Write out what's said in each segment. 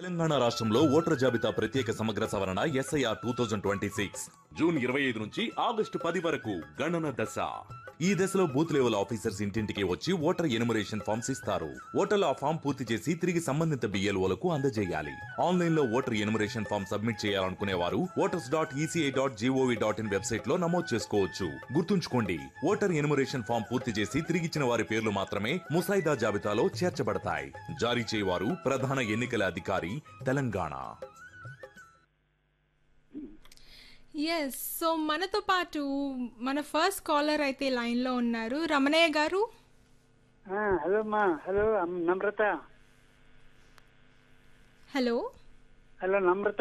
తెలంగాణ రాష్ట్రంలో ఓటర్ జాబితా ప్రత్యేక సమగ్ర సవరణ SIR two thousand twenty six June ఇరవై ఐదు నుంచి ఆగస్టు పది వరకు గణన దశ ఈ దశలో బూత్ లెవెల్ ఆఫీసర్స్ ఇంటింటికి వచ్చి ఓటర్ ఎనుమరేషన్ ఫామ్స్ ఇస్తారు ఓటర్లు ఆ ఫామ్ పూర్తి చేసి తిరిగి సంబంధిత బిఎల్ఓలకు అందజేయాలి ఆన్లైన్ లో ఓటర్ ఎనుమరేషన్ ఫామ్ సబ్మిట్ చేయాలనుకునే వారు voters dot ECI dot gov dot in website లో నమోదు చేసుకోవచ్చు గుర్తుంచుకోండి ఓటర్ ఎనుమరేషన్ ఫామ్ పూర్తి చేసి తిరిగిచ్చిన వారి పేర్లు మాత్రమే ముసాయిదా జాబితాలో చేర్చబడతాయి జారీ చేయవారు ప్రధాన ఎన్నికల అధికారి తెలంగాణ ఎస్ సో మనతో పాటు మన ఫస్ట్ కాలర్ అయితే లైన్లో ఉన్నారు రమణయ్య గారు ఆ, హలో అమ్మా హలో అమ్- Namrata hello hello Namrata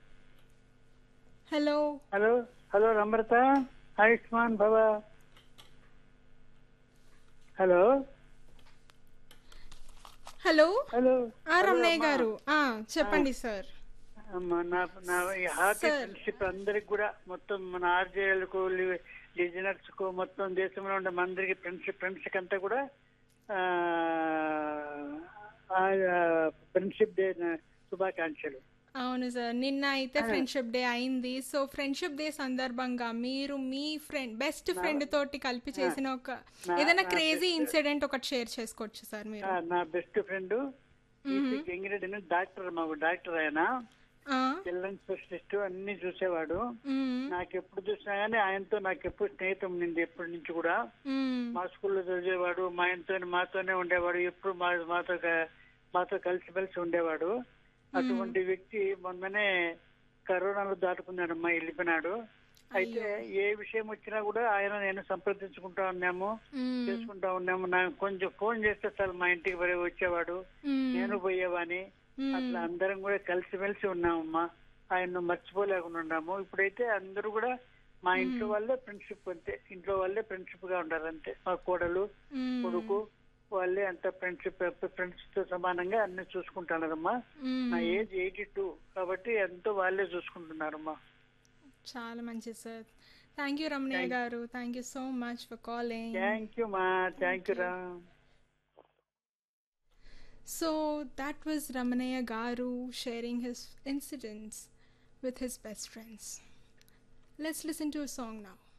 hello hello hello Namrata ఆయుష్మాన్ భవ హలో హలో హలో ఆ, రమణయ్య గారు ఆ, చెప్పండి సార్ అమ్మా నా నా ఈ హార్ట్ Sir. ఫ్రెండ్షిప్ అందరికి కూడా మొత్తం మన ఆర్జేఎల్కు లిజనర్స్ కు మొత్తం దేశంలో ఉండే మన అందరికి ఫ్రెండ్షిప్ ఫ్రెండ్షిప్ అంతా కూడా ఫ్రెండ్షిప్ డే శుభాకాంక్షలు అవును సార్ నిన్న అయితే ఫ్రెండ్షిప్ డే అయింది సో ఫ్రెండ్షిప్ డే సందర్భంగా మీరు మీ ఫ్రెండ్ బెస్ట్ ఫ్రెండ్ తోటి కలిపి చేసిన ఒక ఏదైనా క్రేజీ ఇన్సిడెంట్ ఒకటి షేర్ చేసుకోవచ్చు సార్ మీరు ఆ, నా బెస్ట్ ఫ్రెండ్ గంగిరెడ్డి అని డాక్టర్ మాకు డాక్టర్ ఆయన ఆ, చిల్డ్రన్ స్పెషలిస్ట్ అన్ని చూసేవాడు మ్, నాకు ఎప్పుడు చూసినా గానీ ఆయనతో నాకు ఎప్పుడు స్నేహితం ఉండింది ఎప్పటి నుంచి కూడా మ్, మా స్కూల్లో చదివేవాడు మా ఆయనతో మాతోనే ఉండేవాడు ఎప్పుడు మా మాతో క- మాతో కలిసిమెలిసి ఉండేవాడు అటువంటి వ్యక్తి మొన్ననే కరోనాలో దాటుకున్నాడు అమ్మా వెళ్ళిపోయినాడు అయితే ఏ విషయం వచ్చినా కూడా ఆయన నేను సంప్రదించుకుంటా ఉన్నాము మ్, చేసుకుంటా ఉన్నాము నాకు కొంచెం ఫోన్ చేస్తే చాలు మా ఇంటికి పోయి వచ్చేవాడు మ్, నేను పోయేవాని మ్. అట్లా అందరం కూడా కలిసిమెలిసి ఉన్నామమ్మా ఆయన్ను మర్చిపోలేకుండా ఉన్నాము ఇప్పుడైతే అందరూ కూడా మా ఇంట్లో వాళ్ళే ఫ్రెండ్షిప్ అంతే ఇంట్లో వాళ్ళే ఫ్రెండ్షిప్ గా ఉండాలి అంతే మా కోడలు మ్, కొడుకు వాళ్ళే అంత ఫ్రెండ్షిప్ ఫ్రెండ్స్ తో సమానంగా అన్ని చూసుకుంటున్నారమ్మా మ్. నా ఏజ్ ఎయిటీ టూ కాబట్టి ఎంతో వాళ్ళే చూసుకుంటున్నారమ్మా చాలా మంచిది sir thank you Ramanayya garu thank you so much for calling thank you మా థ్యాంక్ యూ రా so that was Ramanaya Garu sharing his incidents with his best friends. Let's listen to a song now.